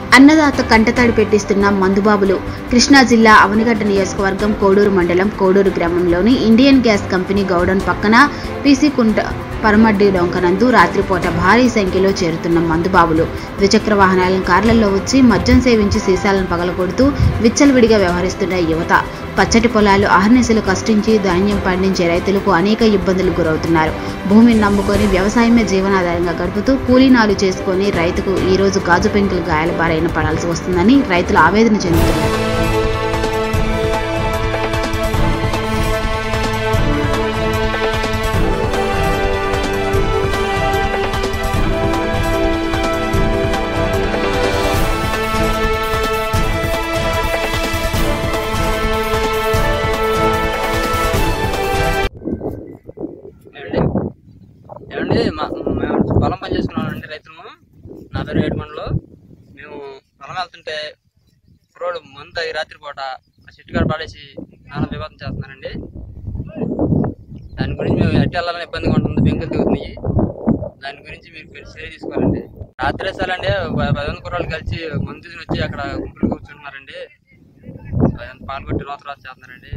అన్నదాత కంటతడి పెట్టిస్తున్న మందుబాబులు కృష్ణా జిల్లా అవనిగడ్డ నియోజకవర్గం కోడూరు మండలం కోడూరు గ్రామంలోని ఇండియన్ గ్యాస్ కంపెనీ గౌడన్ పక్కన పీసీకుంట పరమడ్డి డొంకనందు రాత్రిపూట భారీ సంఖ్యలో చేరుతున్న మందుబాబులు ద్విచక్ర వాహనాలను కార్లలో వచ్చి మద్యం సేవించి సీసాలను పగలగొడుతూ విచ్చలవిడిగా వ్యవహరిస్తున్న యువత పచ్చటి పొలాలు ఆహర్నిశలు కష్టించి ధాన్యం పండించే రైతులకు అనేక ఇబ్బందులు గురవుతున్నారు భూమిని నమ్ముకొని వ్యవసాయమే జీవనాధారంగా గడుపుతూ కూలీనాలు చేసుకొని రైతుకు ఈ రోజు గాజు పెంకులు గాయాల బారైన పడాల్సి వస్తుందని రైతులు ఆవేదన చెందుతున్నారు ఏమండి ఏమండి మా మేము పొలం పని చేసుకున్నామండి రైతులము నా పేరు ఏడుమండలు మేము పొలం వెళ్తుంటే రోడ్డు మందు తాగి రాత్రిపూట ఆ చెట్టు కాడ పడేసి నాన్న వివాదం చేస్తున్నారండి దాని గురించి మేము ఎట్టి వెళ్ళాలని ఇబ్బందిగా ఉంటుంది బెంకులు దిగుతున్నాయి దాని గురించి మీరు కొంచెం చర్య తీసుకోవాలండి రాత్రి వేసాలండి పది మంది కుర్రాళ్ళు కలిసి మందు తీసుకుని వచ్చి అక్కడ గుంపులు కూర్చుంటున్నారండి అదంతా పాల్గొట్టి రోత రోత చేస్తున్నారండి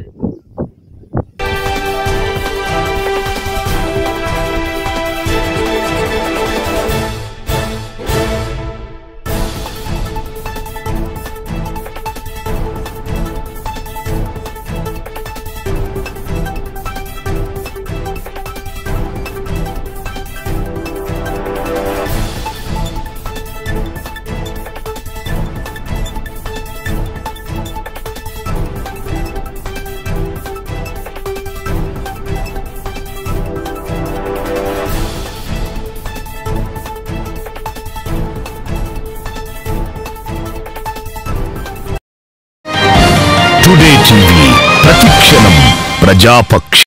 టుడే టీవీ ప్రతిక్షణం ప్రజాపక్ష